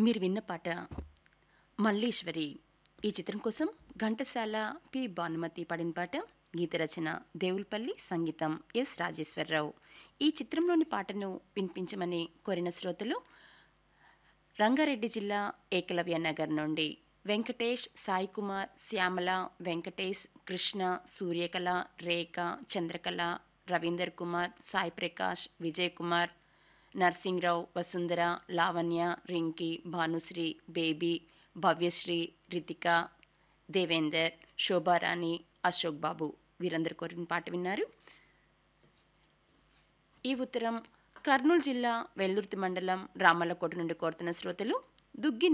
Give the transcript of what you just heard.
మీరు విన్న పాట మల్లీశ్వరి ఈ చిత్రం కోసం ఘంటసాల పి భానుమతి పాడిన పాట గీత రచన దేవులపల్లి సంగీతం ఎస్ రాజేశ్వరరావు ఈ చిత్రంలోని పాటను వినిపించమని కోరిన శ్రోతలు రంగారెడ్డి జిల్లా ఏకలవ్య నగర్ నుండి వెంకటేష్ సాయి కుమార్ శ్యామల వెంకటేష్ కృష్ణ సూర్యకళ రేఖ చంద్రకళ రవీందర్ కుమార్ సాయి ప్రకాష్ విజయ్ కుమార్ నర్సింగ్రావు వసుంధర లావణ్య రింకి భానుశ్రీ బేబీ భవ్యశ్రీ రితిక దేవేందర్ శోభారాణి అశోక్ బాబు వీరందరు కోరిన పాట విన్నారు ఈ ఉత్తరం కర్నూలు జిల్లా వెల్దుర్తి మండలం రామల్లకోట నుండి కోరుతున్న శ్రోతలు దుగ్గి